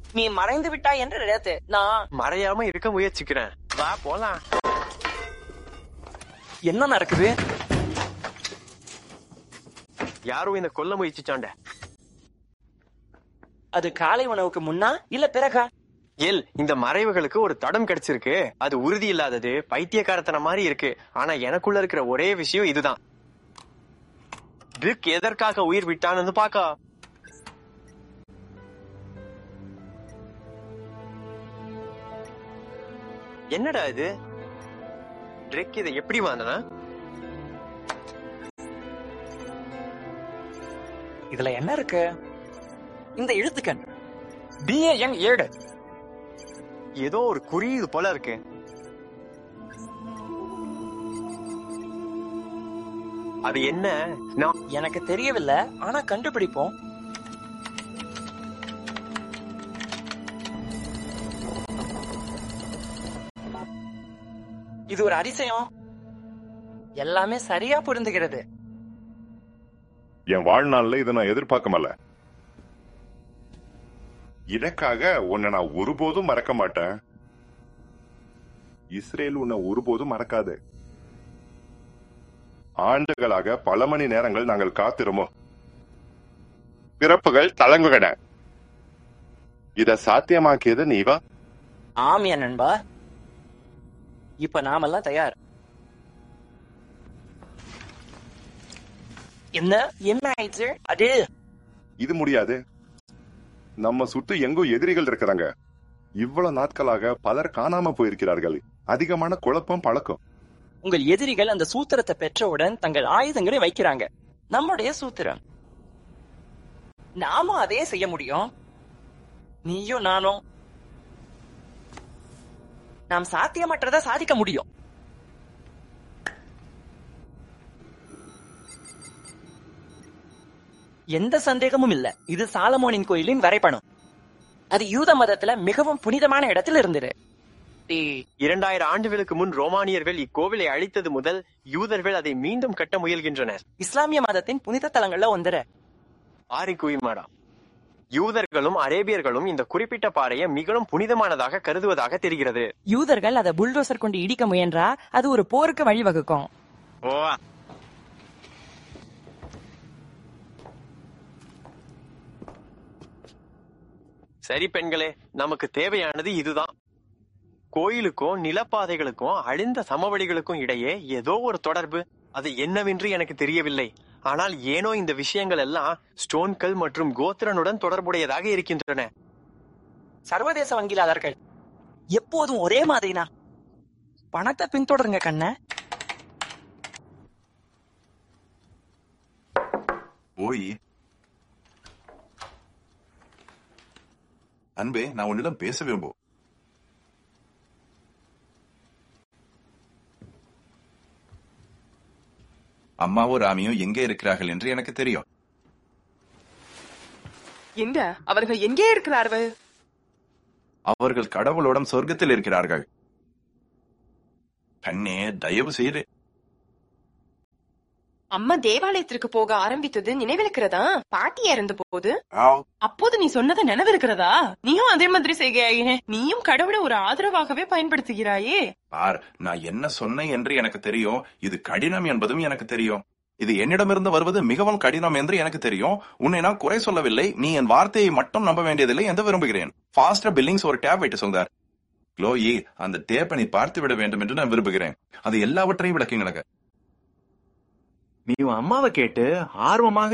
நீ மறைந்து விட்டாய் என்று நினைத்து நான் மறையாம இருக்க முயற்சிக்கிறேன் வா போலாம் என்ன நடக்குது யாரோ இந்த கொல்ல முயற்சிச்சாண்ட அது காலை உணவுக்கு முன்னா இல்ல பிறகா எல் இந்த மறைவுகளுக்கு ஒரு தடம் கிடைச்சிருக்கு அது உறுதி இல்லாதது பைத்தியக்காரத்தன மாதிரி இருக்கு ஆனா எனக்குள்ள இருக்கிற ஒரே விஷயம் இதுதான் ரிக் எதற்காக உயிர் விட்டான்னு பாக்கா என்னடா இது ட்ரிக் இதை எப்படி வாங்கினா இதுல என்ன இருக்கு இந்த எழுத்துக்கண் பிஏ எண் ஏழு ஏதோ ஒரு குறியீடு போல இருக்கு அது என்ன நான் எனக்கு தெரியவில்லை ஆனா கண்டுபிடிப்போம் இது ஒரு அதிசயம் எல்லாமே சரியா புரிந்துகிறது என் வாழ்நாள்ல இதை நான் எதிர்பார்க்கமல்ல இதற்காக உன்னை நான் ஒருபோதும் மறக்க மாட்டேன் இஸ்ரேல் உன்னை ஒருபோதும் மறக்காது ஆண்டுகளாக பல மணி நேரங்கள் நாங்கள் காத்திருமோ பிறப்புகள் தளங்குகட இத சாத்தியமாக்கியது நீவா ஆம் என் நண்பா இப்ப நாமெல்லாம் தயார் என்ன என்ன ஆயிடுச்சு அது இது முடியாது நம்ம சுட்டு எங்கோ எதிரிகள் இருக்கிறாங்க இவ்வளவு நாட்களாக பலர் காணாம போயிருக்கிறார்கள் அதிகமான குழப்பம் பழக்கம் உங்கள் எதிரிகள் அந்த சூத்திரத்தை பெற்றவுடன் தங்கள் ஆயுதங்களை வைக்கிறாங்க நம்முடைய சூத்திரம் நாமும் அதே செய்ய முடியும் நீயும் நானும் நாம் சாத்தியமற்றதை சாதிக்க முடியும் எந்த சந்தேகமும் இல்ல இது சாலமோனின் கோயிலின் வரைபடம் அது யூத மதத்துல மிகவும் புனிதமான இடத்தில் இருந்தது டேய், இரண்டாயிரம் ஆண்டுகளுக்கு முன் ரோமானியர்கள் இக்கோவிலை அழித்தது முதல் யூதர்கள் அதை மீண்டும் கட்ட முயல்கின்றனர் இஸ்லாமிய மதத்தின் புனித தலங்கள்ல ஒன்றுற ஆரி குயிமாடா யூதர்களும் அரேபியர்களும் இந்த குறிப்பிட்ட பாறையை மிகவும் புனிதமானதாக கருதுவதாக தெரிகிறது யூதர்கள் அதை புல்டோசர் கொண்டு இடிக்க முயன்றா அது ஒரு போருக்கு வழிவகுக்கும் ஓ சரி பெண்களே நமக்கு தேவையானது இதுதான் கோயிலுக்கும் நிலப்பாதைகளுக்கும் அழிந்த சமவெளிகளுக்கும் இடையே ஏதோ ஒரு தொடர்பு அது என்னவென்று எனக்கு தெரியவில்லை ஆனால் ஏனோ இந்த விஷயங்கள் எல்லாம் ஸ்டோன்கள் மற்றும் கோத்திரனுடன் தொடர்புடையதாக இருக்கின்றன சர்வதேச வங்கியாளர்கள் எப்போதும் ஒரே மாதிரினா பணத்தை பின்தொடருங்க கண்ண போய் அன்பே நான் உன்னிடம் பேச விரும்பும் அம்மாவும் ராமியும் எங்கே இருக்கிறார்கள் என்று எனக்கு தெரியும் எங்க அவர்கள் எங்கே இருக்கிறார்கள் அவர்கள் கடவுளோடம் சொர்க்கத்தில் இருக்கிறார்கள் கண்ணே தயவு செய்து அம்மா தேவாலயத்திற்கு போக ஆரம்பித்தது நினைவிருக்கிறதா பாட்டி இறந்த போது அப்போது நீ சொன்னது நினைவிருக்கிறதா நீயும் அதே மாதிரி செய்கையாயின நீயும் கடவுளை ஒரு ஆதரவாகவே பயன்படுத்துகிறாயே பார் நான் என்ன சொன்னேன் என்று எனக்கு தெரியும் இது கடினம் என்பதும் எனக்கு தெரியும் இது என்னிடமிருந்து வருவது மிகவும் கடினம் என்று எனக்கு தெரியும் உன்னை நான் குறை சொல்லவில்லை நீ என் வார்த்தையை மட்டும் நம்ப வேண்டியதில்லை என்று விரும்புகிறேன் ஃபாஸ்டா பில்லிங்ஸ் ஒரு டேப் வைட்டு சொந்தார் க்ளோயி அந்த டேப்பை நீ பார்த்து விட வேண்டும் என்று நான் விரும்புகிறேன் அது எல்லாவற்றையும் விளக்குங்க நீ உன் அம்மாவை கேட்டு ஆர்வமாக